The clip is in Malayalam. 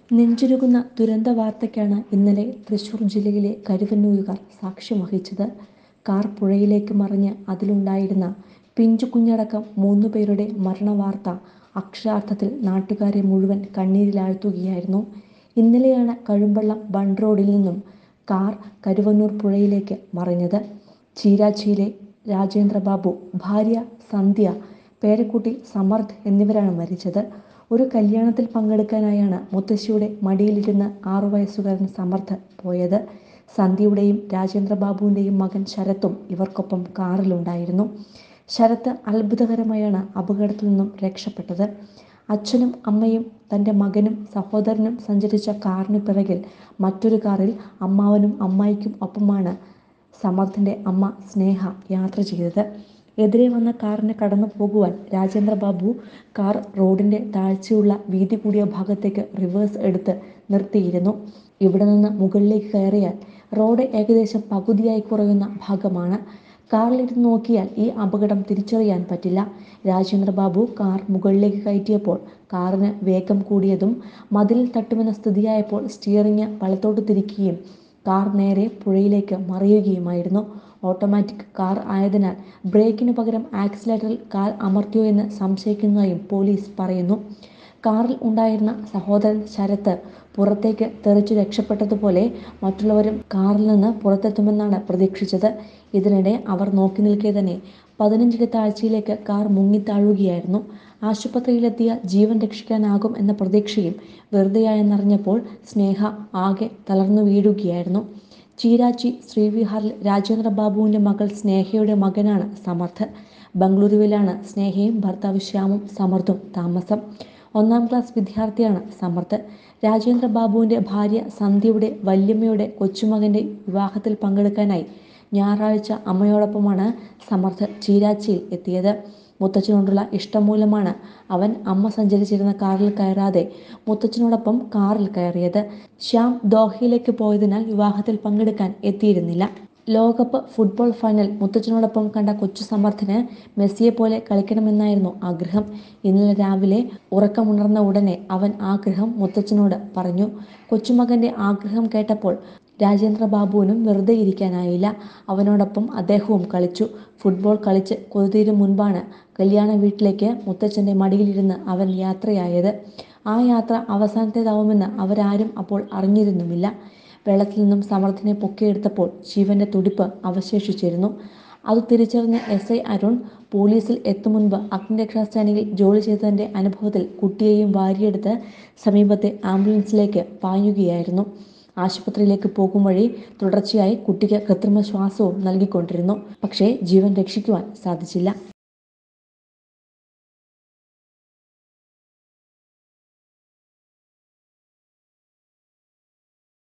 നെഞ്ചുരുകുന്ന ദുരന്ത വാർത്തയ്ക്കാണ് ഇന്നലെ തൃശൂർ ജില്ലയിലെ കരുവന്നൂരുകാർ സാക്ഷ്യം വഹിച്ചത് കാർ പുഴയിലേക്ക് മറിഞ്ഞ് അതിലുണ്ടായിരുന്ന പിഞ്ചുകുഞ്ഞടക്കം മൂന്നു പേരുടെ മരണവാർത്ത അക്ഷരാർത്ഥത്തിൽ നാട്ടുകാരെ മുഴുവൻ കണ്ണീരിലാഴ്ത്തുകയായിരുന്നു ഇന്നലെയാണ് കഴുമ്പള്ളം ബണ്ട് റോഡിൽ നിന്നും കാർ കരുവന്നൂർ പുഴയിലേക്ക് മറിഞ്ഞത് ചീരാച്ചിയിലെ രാജേന്ദ്രബാബു ഭാര്യ സന്ധ്യ പേരക്കുട്ടി സമർത്ഥ് എന്നിവരാണ് മരിച്ചത് ഒരു കല്യാണത്തിൽ പങ്കെടുക്കാനായാണ് മുത്തശ്ശിയുടെ മടിയിലിരുന്ന് ആറു വയസ്സുകാരൻ സമർത്ഥ് പോയത് സന്ധ്യയുടെയും രാജേന്ദ്രബാബുവിൻ്റെയും മകൻ ശരത്തും ഇവർക്കൊപ്പം കാറിലുണ്ടായിരുന്നു ശരത്ത് അത്ഭുതകരമായാണ് അപകടത്തിൽ നിന്നും രക്ഷപ്പെട്ടത് അച്ഛനും അമ്മയും തൻ്റെ മകനും സഹോദരനും സഞ്ചരിച്ച കാറിന് പിറകിൽ മറ്റൊരു കാറിൽ അമ്മാവനും അമ്മായിക്കും ഒപ്പമാണ് സമർത്ഥിൻ്റെ അമ്മ സ്നേഹ യാത്ര ചെയ്തത് എതിരെ വന്ന കാറിന് കടന്നു പോകുവാൻ രാജേന്ദ്രബാബു കാർ റോഡിൻ്റെ താഴ്ചയുള്ള വീതി കൂടിയ ഭാഗത്തേക്ക് റിവേഴ്സ് എടുത്ത് നിർത്തിയിരുന്നു ഇവിടെ നിന്ന് മുകളിലേക്ക് കയറിയാൽ റോഡ് ഏകദേശം പകുതിയായി കുറയുന്ന ഭാഗമാണ് കാറിലിരുന്ന് നോക്കിയാൽ ഈ അപകടം തിരിച്ചറിയാൻ പറ്റില്ല രാജേന്ദ്രബാബു കാർ മുകളിലേക്ക് കയറ്റിയപ്പോൾ കാറിന് വേഗം കൂടിയതും മതിലിൽ തട്ടുമെന്ന സ്ഥിതിയായപ്പോൾ സ്റ്റിയറിംഗ് വലത്തോട്ട് തിരിക്കുകയും കാർ നേരെ പുഴയിലേക്ക് മറിയുകയുമായിരുന്നു ഓട്ടോമാറ്റിക് കാർ ആയതിനാൽ ബ്രേക്കിനു പകരം ആക്സിലേറ്ററിൽ കാൽ അമർത്തിയോ എന്ന് സംശയിക്കുന്നതായും പോലീസ് പറയുന്നു കാറിൽ ഉണ്ടായിരുന്ന സഹോദരൻ ശരത്ത് പുറത്തേക്ക് തെറിച്ചു രക്ഷപ്പെട്ടതുപോലെ മറ്റുള്ളവരും കാറിൽ നിന്ന് പുറത്തെത്തുമെന്നാണ് പ്രതീക്ഷിച്ചത് ഇതിനിടെ അവർ നോക്കി നിൽക്കെ തന്നെ പതിനഞ്ചിലെ താഴ്ചയിലേക്ക് കാർ മുങ്ങിത്താഴുകയായിരുന്നു ആശുപത്രിയിലെത്തിയ ജീവൻ രക്ഷിക്കാനാകും എന്ന പ്രതീക്ഷയും വെറുതെയായെന്നറിഞ്ഞപ്പോൾ സ്നേഹ ആകെ തളർന്നു വീഴുകയായിരുന്നു ചീരാച്ചി ശ്രീവിഹാറിൽ രാജേന്ദ്ര ബാബുവിൻ്റെ മകൾ സ്നേഹയുടെ മകനാണ് സമർത്ഥ് ബംഗളൂരുവിലാണ് സ്നേഹയും ഭർത്താവ് ശ്യാമും സമർത്ഥും താമസം ഒന്നാം ക്ലാസ് വിദ്യാർത്ഥിയാണ് സമർത്ഥ് രാജേന്ദ്ര ബാബുവിൻ്റെ ഭാര്യ സന്ധ്യയുടെ വല്യമ്മയുടെ കൊച്ചുമകൻ്റെ വിവാഹത്തിൽ പങ്കെടുക്കാനായി ഞായറാഴ്ച അമ്മയോടൊപ്പമാണ് സമർത്ഥ് ചീരാച്ചിയിൽ എത്തിയത് മുത്തച്ഛനോടുള്ള ഇഷ്ടം മൂലമാണ് അവൻ അമ്മ സഞ്ചരിച്ചിരുന്ന കാറിൽ കയറാതെ മുത്തച്ഛനോടൊപ്പം കാറിൽ കയറിയത് ശ്യാം ദോഹയിലേക്ക് പോയതിനാൽ വിവാഹത്തിൽ പങ്കെടുക്കാൻ എത്തിയിരുന്നില്ല ലോകകപ്പ് ഫുട്ബോൾ ഫൈനൽ മുത്തച്ഛനോടൊപ്പം കണ്ട കൊച്ചു സമർത്ഥന് മെസ്സിയെ പോലെ കളിക്കണമെന്നായിരുന്നു ആഗ്രഹം ഇന്നലെ രാവിലെ ഉറക്കമുണർന്ന ഉടനെ അവൻ ആഗ്രഹം മുത്തച്ഛനോട് പറഞ്ഞു കൊച്ചുമകൻ്റെ ആഗ്രഹം കേട്ടപ്പോൾ രാജേന്ദ്ര ബാബുവിനും വെറുതെ ഇരിക്കാനായില്ല അവനോടൊപ്പം അദ്ദേഹവും കളിച്ചു ഫുട്ബോൾ കളിച്ച് കൊതുതീരും മുൻപാണ് കല്യാണ വീട്ടിലേക്ക് മുത്തച്ഛൻ്റെ മടിയിലിരുന്ന് അവൻ യാത്രയായത് ആ യാത്ര അവസാനത്തേതാവുമെന്ന് അവരാരും അപ്പോൾ അറിഞ്ഞിരുന്നുമില്ല വെള്ളത്തിൽ നിന്നും സമർത്ഥിനെ പൊക്കിയെടുത്തപ്പോൾ ജീവന്റെ തുടിപ്പ് അവശേഷിച്ചിരുന്നു അത് തിരിച്ചറിഞ്ഞ എസ് ഐ അരുൺ പോലീസിൽ എത്തും മുൻപ് അഗ്നിരക്ഷാസേനയിൽ ജോലി ചെയ്തതിൻ്റെ അനുഭവത്തിൽ കുട്ടിയെയും വാരിയെടുത്ത് സമീപത്തെ ആംബുലൻസിലേക്ക് പായുകയായിരുന്നു ആശുപത്രിയിലേക്ക് പോകും വഴി തുടർച്ചയായി കുട്ടിക്ക് കൃത്രിമ ശ്വാസവും നൽകിക്കൊണ്ടിരുന്നു പക്ഷേ ജീവൻ രക്ഷിക്കുവാൻ സാധിച്ചില്ല